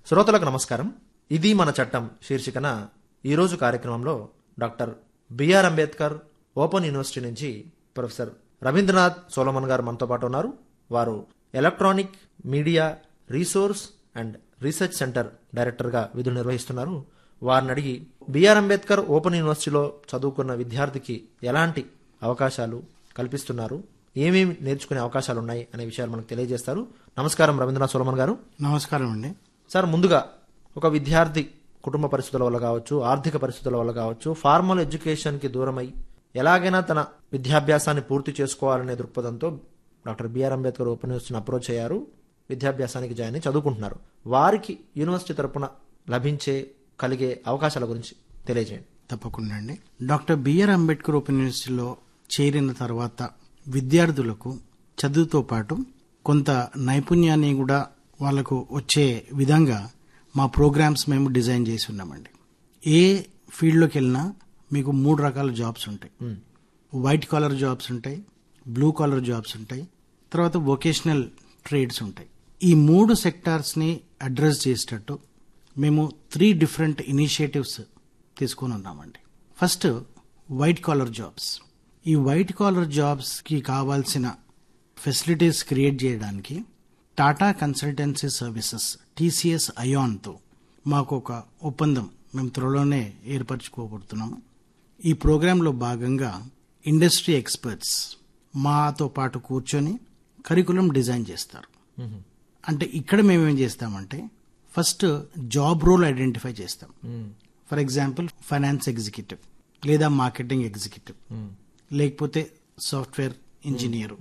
శ్రోతలకు నమస్కారం ఇది మన చట్టం శీర్షికన ఈరోజు కార్యక్రమంలో doctor BR Ambedkar open university నుంచి ప్రొఫెసర్ రవీంద్రనాథ్ సోలమన్ గారు మనతో పాటు ఉన్నారు వారు electronic media resource and research centre డైరెక్టర్గా విధులు నిర్వహిస్తున్నారు వారిని అడిగి బిఆర్ అంబేద్కర్ ఓపెన్ యూనివర్సిటీలో చదువుకున్న విద్యార్థికి ఎలాంటి అవకాశాలు కల్పిస్తున్నారు ఏమేమి నేర్చుకునే అవకాశాలు ఉన్నాయి అనే విషయాలు మనకు తెలియజేస్తారు నమస్కారం రవీంద్రనాథ్ సోలమన్ గారు నమస్కారం అండి సార్ ముందుగా ఒక విద్యార్థి కుటుంబ పరిస్థితుల వల్ల కావచ్చు ఆర్థిక పరిస్థితుల వల్ల కావచ్చు ఫార్మల్ ఎడ్యుకేషన్కి దూరమై ఎలాగైనా తన విద్యాభ్యాసాన్ని పూర్తి చేసుకోవాలనే దృక్పథంతో డాక్టర్ బిఆర్ అంబేద్కర్ ఓపెన్ యూనివర్సిటీని అప్రోచ్ అయ్యారు విద్యాభ్యాసానికి జాయిన్ అయి చదువుకుంటున్నారు వారికి యూనివర్సిటీ తరపున లభించే కలిగే అవకాశాల గురించి తెలియజేయండి తప్పకుండా అండి డాక్టర్ బిఆర్ అంబేద్కర్ ఓపెన్ యూనివర్సిటీలో చేరిన తర్వాత విద్యార్థులకు చదువుతో పాటు కొంత నైపుణ్యాన్ని కూడా వాళ్ళకు వచ్చే విధంగా మా ప్రోగ్రామ్స్ మేము డిజైన్ చేసి ఉన్నామండి ఏ ఫీల్డ్లోకి వెళ్ళినా మీకు మూడు రకాల జాబ్స్ ఉంటాయి వైట్ కాలర్ జాబ్స్ ఉంటాయి బ్లూ కాలర్ జాబ్స్ ఉంటాయి తర్వాత వొకేషనల్ ట్రేడ్స్ ఉంటాయి ఈ మూడు సెక్టార్స్ని అడ్రస్ చేసేటట్టు మేము త్రీ డిఫరెంట్ ఇనిషియేటివ్స్ తీసుకొని ఉన్నామండి ఫస్ట్ వైట్ కాలర్ జాబ్స్ ఈ వైట్ కాలర్ జాబ్స్కి కావాల్సిన ఫెసిలిటీస్ క్రియేట్ చేయడానికి టాటా కన్సల్టెన్సీ సర్వీసెస్ టీసీఎస్ అయాన్తో మాకు ఒక ఒప్పందం మేము త్వరలోనే ఏర్పరచుకోబోతున్నాము ఈ ప్రోగ్రాంలో భాగంగా ఇండస్ట్రీ ఎక్స్పర్ట్స్ మాతో పాటు కూర్చొని కరికులం డిజైన్ చేస్తారు అంటే ఇక్కడ మేము ఏం చేస్తామంటే ఫస్ట్ జాబ్ రోల్ ఐడెంటిఫై చేస్తాం ఫర్ ఎగ్జాంపుల్ ఫైనాన్స్ ఎగ్జిక్యూటివ్ లేదా మార్కెటింగ్ ఎగ్జిక్యూటివ్ లేకపోతే software engineer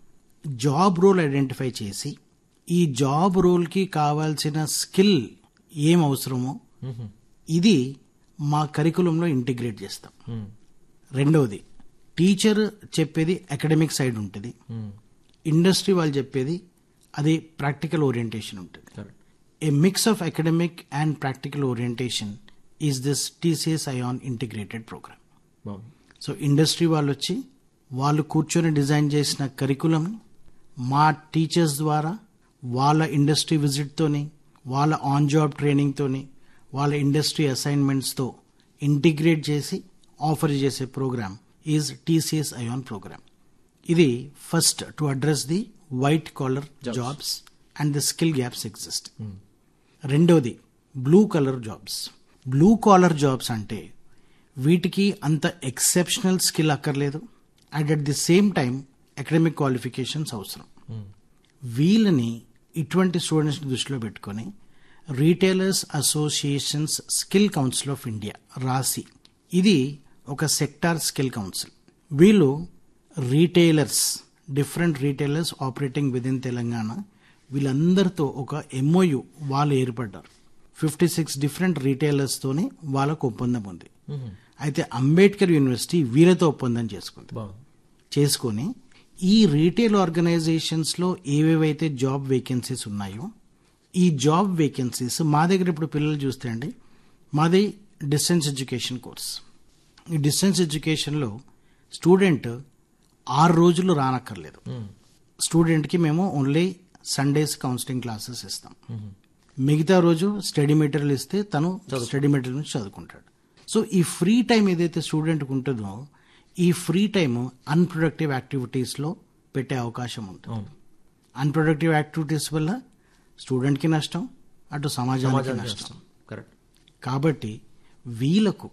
job role identify చేసి ఈ జాబ్ రోల్కి కావాల్సిన స్కిల్ ఏం అవసరమో ఇది మా కరికులంలో ఇంటిగ్రేట్ చేస్తాం రెండవది టీచర్ చెప్పేది అకాడమిక్ సైడ్ ఉంటుంది ఇండస్ట్రీ వాళ్ళు చెప్పేది అది ప్రాక్టికల్ ఓరియంటేషన్ ఉంటుంది a mix of academic and practical orientation is this TCS iON integrated programme so industry వాళ్ళు వచ్చి వాళ్ళు కూర్చొని డిజైన్ చేసిన కరికులం మా టీచర్స్ ద్వారా వాళ్ళ ఇండస్ట్రీ విజిట్తోని వాళ్ళ ఆన్ జాబ్ ట్రైనింగ్తోని వాళ్ళ ఇండస్ట్రీ అసైన్మెంట్స్తో ఇంటిగ్రేట్ చేసి ఆఫర్ చేసే programme is TCS iON programme ఇది first to address the white collar jobs and the skill gaps exist రెండవది blue collar jobs blue collar jobs అంటే వీటికి అంత ఎక్సెప్షనల్ స్కిల్ అక్కర్లేదు and at the same time academic qualifications అవసరం వీళ్ళని ఇటువంటి స్టూడెంట్స్ని దృష్టిలో పెట్టుకొని retailers associations skill council of India రాసి ఇది ఒక సెక్టార్ స్కిల్ కౌన్సిల్ వీళ్ళు retailers different retailers operating with in Telangana వీళ్ళందరితో ఒక ఎంఓయు వాళ్ళు ఏర్పడ్డారు ఫిఫ్టీ సిక్స్ డిఫరెంట్ రీటైలర్స్తోనే వాళ్ళకు ఒప్పందం ఉంది అయితే అంబేద్కర్ యూనివర్సిటీ వీళ్ళతో ఒప్పందం చేసుకుంది చేసుకొని ఈ రీటైల్ ఆర్గనైజేషన్స్ లో ఏవేవైతే జాబ్ వేకెన్సీస్ ఉన్నాయో ఈ జాబ్ వేకెన్సీస్ మా దగ్గర ఇప్పుడు పిల్లలు చూస్తే అండి మాది డిస్టెన్స్ ఎడ్యుకేషన్ కోర్స్ ఈ డిస్టెన్స్ ఎడ్యుకేషన్లో స్టూడెంట్ ఆరు రోజులు రానక్కర్లేదు స్టూడెంట్కి మేము ఓన్లీ సండేస్ కౌన్సిలింగ్ క్లాసెస్ ఇస్తాం మిగతా రోజు స్టడీ మెటీరియల్ ఇస్తే తను స్టడీ మెటీరియల్ నుంచి చదువుకుంటాడు సో ఈ ఫ్రీ టైం ఏదైతే స్టూడెంట్కి ఉంటుందో ఈ ఫ్రీ టైం అన్ప్రొడక్టివ్ యాక్టివిటీస్లో పెట్టే అవకాశం ఉంటుంది అన్ప్రొడక్టివ్ యాక్టివిటీస్ వల్ల స్టూడెంట్కి నష్టం అటు సమాజానికి నష్టం కరెక్ట్ కాబట్టి వీళ్ళకు